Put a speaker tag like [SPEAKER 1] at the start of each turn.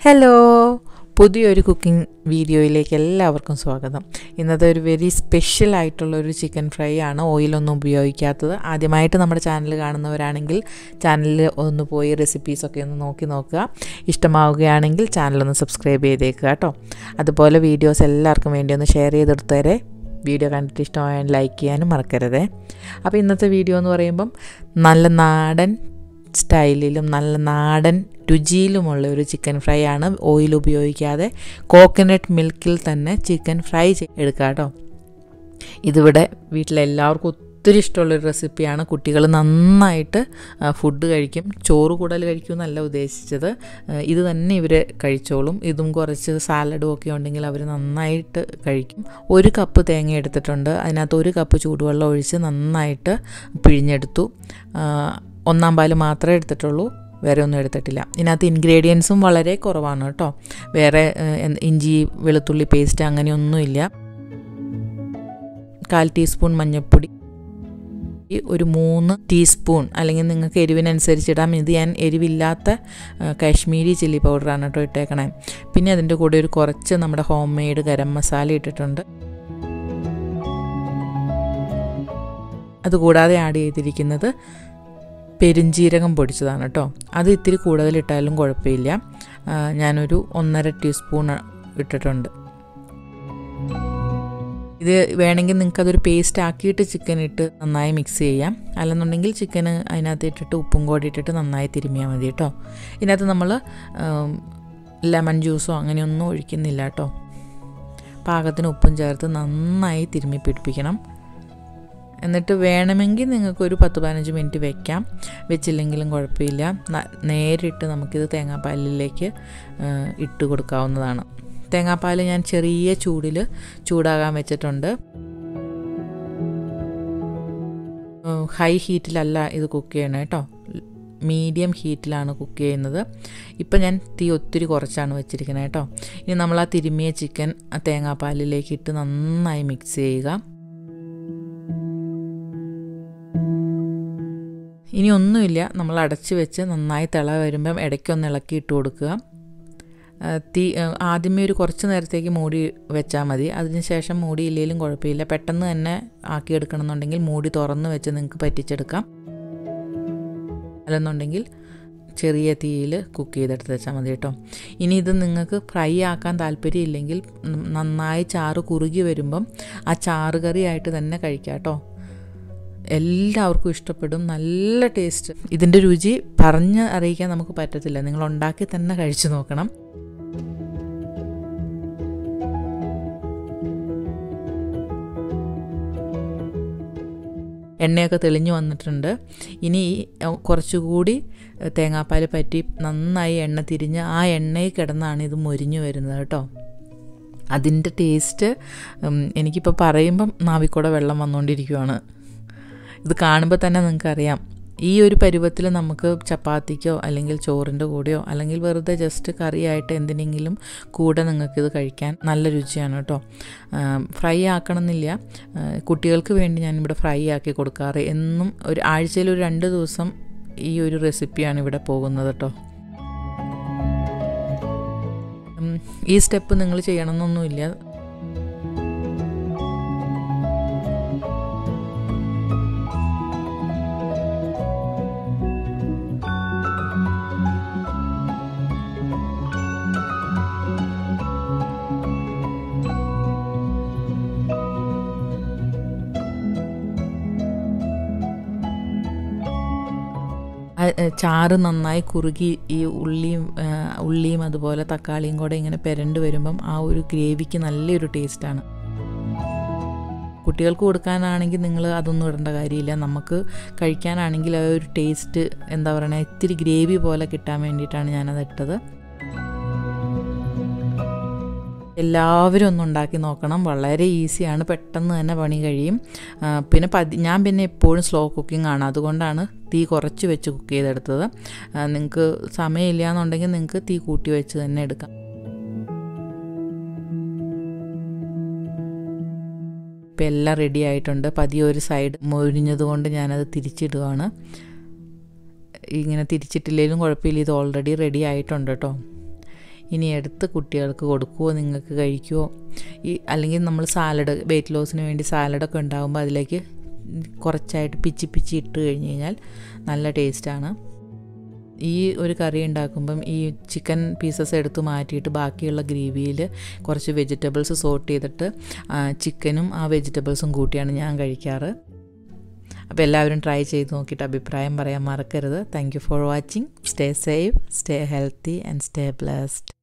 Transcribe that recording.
[SPEAKER 1] hello പുതിയൊരു cooking വീഡിയോയിലേക്ക് എല്ലാവർക്കും സ്വാഗതം ഇന്നത്തെ ഒരു വെരി സ്പെഷ്യൽ ആയിട്ടുള്ള ഒരു ചിക്കൻ ഫ്രൈ ആണ് ഓയിലൊന്നും ഉപയോഗിക്കാത്തത് ആദ്യമായിട്ട് നമ്മുടെ ചാനൽ കാണുന്നവരാണെങ്കിൽ ചാനലിൽ ഒന്ന് പോയി റെസിപ്പീസൊക്കെ ഒന്ന് നോക്കി നോക്കുക ഇഷ്ടമാവുകയാണെങ്കിൽ ചാനലൊന്ന് സബ്സ്ക്രൈബ് ചെയ്തേക്കുക കേട്ടോ അതുപോലെ വീഡിയോസ് എല്ലാവർക്കും വേണ്ടി ഒന്ന് ഷെയർ ചെയ്തെടുത്തേരെ വീഡിയോ കണ്ടിട്ട് ഇഷ്ടമായാൽ ലൈക്ക് ചെയ്യാനും മറക്കരുതേ അപ്പോൾ ഇന്നത്തെ വീഡിയോ എന്ന് പറയുമ്പം നല്ല നാടൻ സ്റ്റൈലിലും നല്ല നാടൻ രുചിയിലുമുള്ള ഒരു ചിക്കൻ ഫ്രൈ ആണ് ഓയിൽ ഉപയോഗിക്കാതെ കോക്കനട്ട് മിൽക്കിൽ തന്നെ ചിക്കൻ ഫ്രൈ എടുക്കുക കേട്ടോ ഇതിവിടെ വീട്ടിലെല്ലാവർക്കും ഒത്തിരി ഇഷ്ടമുള്ളൊരു റെസിപ്പിയാണ് കുട്ടികൾ നന്നായിട്ട് ഫുഡ് കഴിക്കും ചോറ് കൂടുതൽ കഴിക്കും എന്നല്ല ഉദ്ദേശിച്ചത് ഇത് തന്നെ ഇവർ കഴിച്ചോളും ഇതും കുറച്ച് സാലഡും ഒക്കെ ഉണ്ടെങ്കിൽ അവർ നന്നായിട്ട് കഴിക്കും ഒരു കപ്പ് തേങ്ങ എടുത്തിട്ടുണ്ട് അതിനകത്ത് ഒരു കപ്പ് ചൂടുവെള്ളം ഒഴിച്ച് നന്നായിട്ട് പിഴിഞ്ഞെടുത്തു ഒന്നാം പാല് മാത്രമേ എടുത്തിട്ടുള്ളൂ വേറെ ഒന്നും എടുത്തിട്ടില്ല ഇതിനകത്ത് ഇൻഗ്രീഡിയൻസും വളരെ കുറവാണ് കേട്ടോ വേറെ ഇഞ്ചി വെളുത്തുള്ളി പേസ്റ്റ് അങ്ങനെയൊന്നുമില്ല കാൽ ടീസ്പൂൺ മഞ്ഞൾപ്പൊടി ഒരു മൂന്ന് ടീസ്പൂൺ അല്ലെങ്കിൽ നിങ്ങൾക്ക് എരിവിനനുസരിച്ച് ഇടാം ഇത് ഞാൻ എരിവില്ലാത്ത കാശ്മീരി ചില്ലി പൗഡറാണ് കേട്ടോ ഇട്ടേക്കണേ പിന്നെ അതിൻ്റെ കൂടെ ഒരു കുറച്ച് നമ്മുടെ ഹോം മെയ്ഡ് ഗരം മസാല ഇട്ടിട്ടുണ്ട് അതുകൂടാതെ ആഡ് ചെയ്തിരിക്കുന്നത് പെരുംജീരകം പൊടിച്ചതാണ് കേട്ടോ അത് ഇത്തിരി കൂടുതൽ ഇട്ടാലും കുഴപ്പമില്ല ഞാനൊരു ഒന്നര ടീസ്പൂൺ ഇട്ടിട്ടുണ്ട് ഇത് വേണമെങ്കിൽ നിങ്ങൾക്ക് അതൊരു പേസ്റ്റ് ആക്കിയിട്ട് ചിക്കൻ ഇട്ട് നന്നായി മിക്സ് ചെയ്യാം അല്ലെന്നുണ്ടെങ്കിൽ ചിക്കൻ അതിനകത്ത് ഇട്ടിട്ട് ഉപ്പും കൂടി ഇട്ടിട്ട് നന്നായി തിരുമിയാൽ മതി കേട്ടോ ഇതിനകത്ത് നമ്മൾ ലെമൺ ജ്യൂസോ അങ്ങനെയൊന്നും ഒഴിക്കുന്നില്ല കേട്ടോ പാകത്തിന് ഉപ്പും ചേർത്ത് നന്നായി തിരുമ്മി പിടിപ്പിക്കണം എന്നിട്ട് വേണമെങ്കിൽ നിങ്ങൾക്ക് ഒരു പത്ത് പതിനഞ്ച് മിനിറ്റ് വെക്കാം വെച്ചില്ലെങ്കിലും കുഴപ്പമില്ല നേരിട്ട് നമുക്കിത് തേങ്ങാപ്പാലിലേക്ക് ഇട്ട് കൊടുക്കാവുന്നതാണ് തേങ്ങാപ്പാൽ ഞാൻ ചെറിയ ചൂടിൽ ചൂടാകാൻ വെച്ചിട്ടുണ്ട് ഹൈ ഹീറ്റിലല്ല ഇത് കുക്ക് ചെയ്യണം കേട്ടോ മീഡിയം ഹീറ്റിലാണ് കുക്ക് ചെയ്യുന്നത് ഇപ്പം ഞാൻ തീ ഒത്തിരി കുറച്ചാണ് വെച്ചിരിക്കുന്നത് കേട്ടോ ഇനി നമ്മൾ ആ തിരുമിയ ചിക്കൻ ആ തേങ്ങാപ്പാലിലേക്ക് ഇട്ട് നന്നായി മിക്സ് ചെയ്യുക ഇനി ഒന്നുമില്ല നമ്മൾ അടച്ച് വെച്ച് നന്നായി തിള വരുമ്പം ഇടയ്ക്കൊന്ന് ഇളക്കി ഇട്ട് കൊടുക്കുക തീ ആദ്യമേ ഒരു കുറച്ച് നേരത്തേക്ക് മൂടി വെച്ചാൽ മതി അതിനുശേഷം മൂടി ഇല്ലെങ്കിലും കുഴപ്പമില്ല പെട്ടെന്ന് തന്നെ ആക്കിയെടുക്കണം എന്നുണ്ടെങ്കിൽ മൂടി തുറന്ന് വെച്ച് നിങ്ങൾക്ക് പറ്റിച്ചെടുക്കാം അല്ലെന്നുണ്ടെങ്കിൽ ചെറിയ തീയിൽ കുക്ക് ചെയ്തെടുത്ത് വെച്ചാൽ മതി കേട്ടോ ഇനി ഇത് നിങ്ങൾക്ക് ഫ്രൈ ആക്കാൻ താല്പര്യമില്ലെങ്കിൽ നന്നായി ചാറ് കുറുകി വരുമ്പം ആ ചാറ് കറിയായിട്ട് തന്നെ കഴിക്കാം കേട്ടോ എല്ലാവർക്കും ഇഷ്ടപ്പെടും നല്ല ടേസ്റ്റ് ഇതിൻ്റെ രുചി പറഞ്ഞ് അറിയിക്കാൻ നമുക്ക് പറ്റത്തില്ല നിങ്ങൾ ഉണ്ടാക്കി തന്നെ കഴിച്ചു നോക്കണം എണ്ണയൊക്കെ തെളിഞ്ഞു വന്നിട്ടുണ്ട് ഇനി കുറച്ചുകൂടി തേങ്ങാപ്പാൽ പറ്റി നന്നായി എണ്ണ തിരിഞ്ഞ് ആ എണ്ണയിൽ കിടന്നാണ് ഇത് മൊരിഞ്ഞു വരുന്നത് കേട്ടോ അതിൻ്റെ ടേസ്റ്റ് എനിക്കിപ്പോൾ പറയുമ്പം നാവിക്കൂടെ വെള്ളം വന്നുകൊണ്ടിരിക്കുവാണ് ഇത് കാണുമ്പോൾ തന്നെ നിങ്ങൾക്കറിയാം ഈ ഒരു പരുവത്തിൽ നമുക്ക് ചപ്പാത്തിക്കോ അല്ലെങ്കിൽ ചോറിൻ്റെ കൂടെയോ അല്ലെങ്കിൽ വെറുതെ ജസ്റ്റ് കറിയായിട്ട് എന്തിനെങ്കിലും കൂടെ നിങ്ങൾക്കിത് കഴിക്കാൻ നല്ല രുചിയാണ് കേട്ടോ ഫ്രൈ ആക്കണമെന്നില്ല കുട്ടികൾക്ക് വേണ്ടി ഞാനിവിടെ ഫ്രൈ ആക്കി കൊടുക്കാറ് എന്നും ഒരു ആഴ്ചയിൽ ഒരു രണ്ട് ദിവസം ഈ ഒരു റെസിപ്പിയാണ് ഇവിടെ പോകുന്നത് കേട്ടോ ഈ സ്റ്റെപ്പ് നിങ്ങൾ ചെയ്യണമെന്നൊന്നുമില്ല ചാറ് നന്നായി കുറുകി ഈ ഉള്ളിയും ഉള്ളിയും അതുപോലെ തക്കാളിയും കൂടെ ഇങ്ങനെ പെരണ്ട് വരുമ്പം ആ ഒരു ഗ്രേവിക്ക് നല്ലൊരു ടേസ്റ്റാണ് കുട്ടികൾക്ക് കൊടുക്കാനാണെങ്കിൽ നിങ്ങൾ അതൊന്നും ഇടേണ്ട കാര്യമില്ല നമുക്ക് കഴിക്കാനാണെങ്കിൽ ആ ഒരു ടേസ്റ്റ് എന്താ പറയുക ഇത്തിരി ഗ്രേവി പോലെ കിട്ടാൻ വേണ്ടിയിട്ടാണ് ഞാനത് ഇട്ടത് എല്ലാവരും ഒന്ന് ഉണ്ടാക്കി നോക്കണം വളരെ ഈസിയാണ് പെട്ടെന്ന് തന്നെ പണി കഴിയും പിന്നെ പതി ഞാൻ പിന്നെ എപ്പോഴും സ്ലോ കുക്കിംഗ് ആണ് അതുകൊണ്ടാണ് തീ കുറച്ച് വെച്ച് കുക്ക് ചെയ്തെടുത്തത് നിങ്ങൾക്ക് സമയമില്ല എന്നുണ്ടെങ്കിൽ നിങ്ങൾക്ക് തീ കൂട്ടി വെച്ച് തന്നെ എടുക്കാം ഇപ്പം എല്ലാം റെഡി ആയിട്ടുണ്ട് പതിയെ ഒരു സൈഡ് മൊരിഞ്ഞത് കൊണ്ട് ഞാനത് തിരിച്ചിടുകയാണ് ഇങ്ങനെ തിരിച്ചിട്ടില്ലെങ്കിലും കുഴപ്പമില്ല ഇത് ഓൾറെഡി റെഡി ആയിട്ടുണ്ട് കേട്ടോ ഇനി എടുത്ത് കുട്ടികൾക്ക് കൊടുക്കുമോ നിങ്ങൾക്ക് കഴിക്കുമോ ഈ അല്ലെങ്കിൽ നമ്മൾ സാലഡ് വെയിറ്റ് ലോസിന് വേണ്ടി സാലഡൊക്കെ ഉണ്ടാകുമ്പോൾ അതിലേക്ക് കുറച്ചായിട്ട് പിച്ചി പിച്ചി ഇട്ട് കഴിഞ്ഞ് കഴിഞ്ഞാൽ നല്ല ടേസ്റ്റാണ് ഈ ഒരു കറി ഉണ്ടാക്കുമ്പം ഈ ചിക്കൻ പീസസ് എടുത്ത് മാറ്റിയിട്ട് ബാക്കിയുള്ള ഗ്രേവിയിൽ കുറച്ച് വെജിറ്റബിൾസ് സോട്ട് ചെയ്തിട്ട് ചിക്കനും ആ വെജിറ്റബിൾസും കൂട്ടിയാണ് ഞാൻ കഴിക്കാറ് അപ്പോൾ എല്ലാവരും ട്രൈ ചെയ്ത് നോക്കിയിട്ട് അഭിപ്രായം പറയാൻ മറക്കരുത് thank you for watching stay safe stay healthy and stay blessed